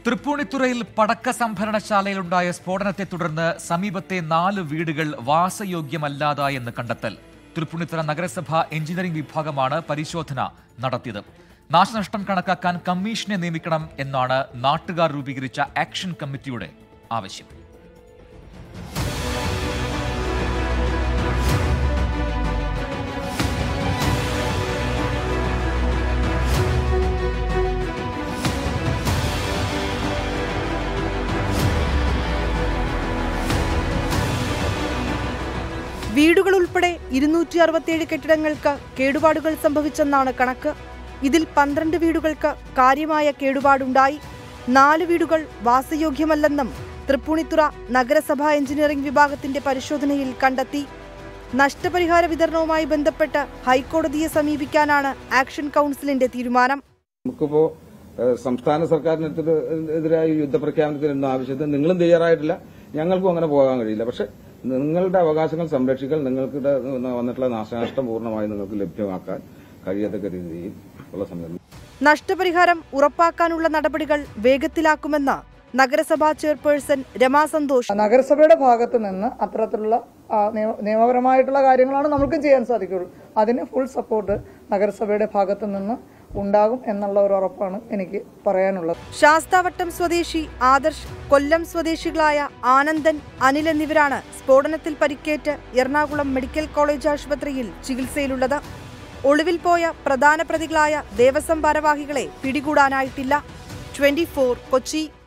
തൃപ്പൂണിത്തുറയിൽ പടക്ക സംഭരണശാലയിലുണ്ടായ സ്ഫോടനത്തെ തുടർന്ന് സമീപത്തെ നാല് വീടുകൾ വാസയോഗ്യമല്ലാതായെന്ന് കണ്ടെത്തൽ തൃപ്പൂണിത്തുറ നഗരസഭ എഞ്ചിനീയറിംഗ് വിഭാഗമാണ് പരിശോധന നടത്തിയത് നാശനഷ്ടം കണക്കാക്കാൻ കമ്മീഷനെ നിയമിക്കണം എന്നാണ് നാട്ടുകാർ രൂപീകരിച്ച ആക്ഷൻ കമ്മിറ്റിയുടെ ആവശ്യം വീടുകൾ ഉൾപ്പെടെ ഇരുന്നൂറ്റി അറുപത്തിയേഴ് കെട്ടിടങ്ങൾക്ക് കേടുപാടുകൾ സംഭവിച്ചെന്നാണ് കണക്ക് ഇതിൽ പന്ത്രണ്ട് വീടുകൾക്ക് കാര്യമായ കേടുപാടുണ്ടായി നാല് വീടുകൾ വാസയോഗ്യമല്ലെന്നും തൃപ്പൂണിത്തുറ നഗരസഭാ എഞ്ചിനീയറിംഗ് വിഭാഗത്തിന്റെ പരിശോധനയിൽ കണ്ടെത്തി നഷ്ടപരിഹാര വിതരണവുമായി ബന്ധപ്പെട്ട് ഹൈക്കോടതിയെ സമീപിക്കാനാണ് ആക്ഷൻ കൗൺസിലിന്റെ തീരുമാനം നമുക്കിപ്പോ ഏഹ്, സംസ്ഥാന സർക്കാരിനെതിരെ എതിരായ യുദ്ധപ്രഖ്യാപനത്തിനൊന്നും ആവശ്യത്തിന് നിങ്ങളും തയ്യാറായിട്ടില്ല ഞങ്ങൾക്കും അങ്ങനെ പോകാൻ കഴിയില്ല പക്ഷെ നിങ്ങളുടെ അവകാശങ്ങൾ സംരക്ഷിക്കാൻ നിങ്ങൾക്ക് വന്നിട്ടുള്ള നാശനഷ്ടം പൂർണ്ണമായി നിങ്ങൾക്ക് ലഭ്യമാക്കാൻ കഴിയത്തക്ക രീതിയിൽ ഉള്ള സമയം നഷ്ടപരിഹാരം ഉറപ്പാക്കാനുള്ള നടപടികൾ വേഗത്തിലാക്കുമെന്ന് നഗരസഭാ ചെയർപേഴ്സൺ രമാ സന്തോഷ് നഗരസഭയുടെ ഭാഗത്ത് നിന്ന് അത്തരത്തിലുള്ള ആ, നിയമ- നിയമപരമായിട്ടുള്ള കാര്യങ്ങളാണ് നമുക്കും ചെയ്യാൻ സാധിക്കുള്ളൂ അതിന് ഫുൾ സപ്പോർട്ട് നഗരസഭയുടെ ഭാഗത്ത് നിന്ന് ഉണ്ടാകും എന്നുള്ള ഒരു ഉറപ്പാണ് എനിക്ക് പറയാനുള്ളത് ശാസ്താവട്ടം സ്വദേശി ആദർശ് കൊല്ലം സ്വദേശികളായ ആനന്ദൻ അനിൽ എന്നിവരാണ് സ്ഫോടനത്തിൽ പരിക്കേറ്റ് എറണാകുളം മെഡിക്കൽ കോളേജ് ആശുപത്രിയിൽ ചികിത്സയിലുള്ളത് ഒളിവിൽ പോയ പ്രധാന പ്രതികളായ ദേവസ്വം ഭാരവാഹികളെ പിടികൂടാനായിട്ടില്ല ട്വന്റി കൊച്ചി